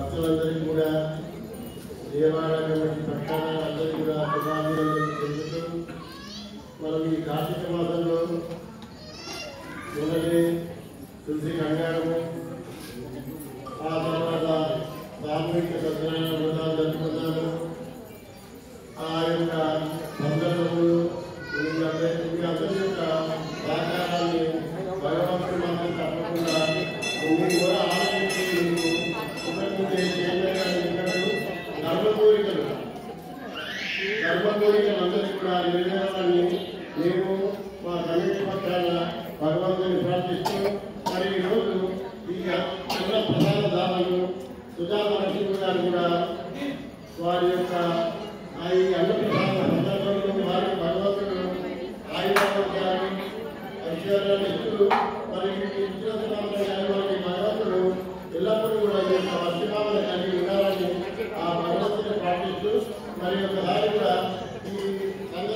భక్తులందరికీ కూడా దేవాలయం వంటి పక్షాన అందరికీ కూడా శుభాభినందనలు తెలుపుతూ మనం ఈ కార్తీక మాసంలో మొదటి తులసి కళ్యాణము ఆ తర్వాత సామూహిక సత్యనారాయణ వ్రతాలు జరుపుకున్నాము ఆ యొక్క సందర్భంలో మీ అందరి మీ అందరి యొక్క సహకారాన్ని భగవంతుడు మాత్రం తప్పకుండా మీరు కూడా ఆలోచించి మీకు ఇంతకుముందే చేయగలిగినట్టు ధర్మకోరికలు ధర్మకోరికలు అందరికీ కూడా నెరవేరాలని మేము మా కమిటీ పక్షాన భగవంతుని ప్రార్థిస్తూ మరి ఈరోజు ఈ అన్న ప్రధాన దాతలు సుజాత లక్ష్మి గారు కూడా వారి యొక్క ఆ ఈ అన్నప్రసాద సందర్భంలో వారి భగవంతుడు ఆయుధాలు ఐశ్వర్యాన్ని ఇస్తూ మరి ఇచ్చిన సందర్భంగా వారి భగవంతుడు ఎల్లప్పుడూ కూడా ఈ యొక్క వర్షకాలను కలిగి ఉండాలని ఆ భగవంతుని ప్రార్థిస్తూ మరి ఒకసారి కూడా ఈ సందర్భంలో